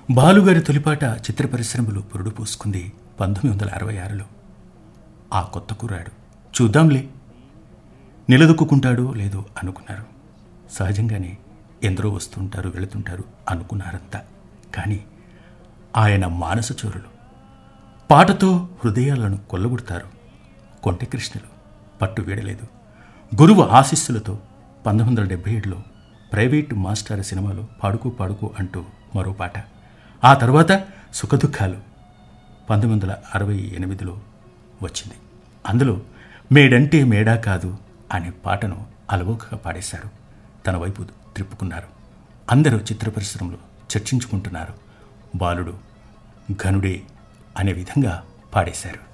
బాలుగారి తొలిపాట చిత్ర పరిశ్రమలు పురుడు పూసుకుంది పంతొమ్మిది వందల అరవై ఆరులో ఆ కొత్త కుర్రాడు చూద్దాంలే నిలదొక్కుంటాడో లేదో అనుకున్నారు సహజంగానే ఎందరో వస్తుంటారు వెళుతుంటారు అనుకున్నారంతా కానీ ఆయన మానస చోరులు పాటతో హృదయాలను కొల్లగొడతారు కొంటె కృష్ణులు పట్టు వీడలేదు గురువు ఆశీస్సులతో పంతొమ్మిది వందల డెబ్బై ఏడులో ప్రైవేటు మాస్టర్ సినిమాలో పాడుకో పాడుకో అంటూ మరో పాట ఆ తర్వాత సుఖదుఖాలు పంతొమ్మిది వందల అరవై ఎనిమిదిలో వచ్చింది అందులో మేడంటే మేడా కాదు అనే పాటను అలవోకగా పాడేశారు తన వైపు త్రిప్పుకున్నారు అందరూ చిత్ర పరిశ్రమలో చర్చించుకుంటున్నారు బాలుడు ఘనుడే అనే విధంగా పాడేశారు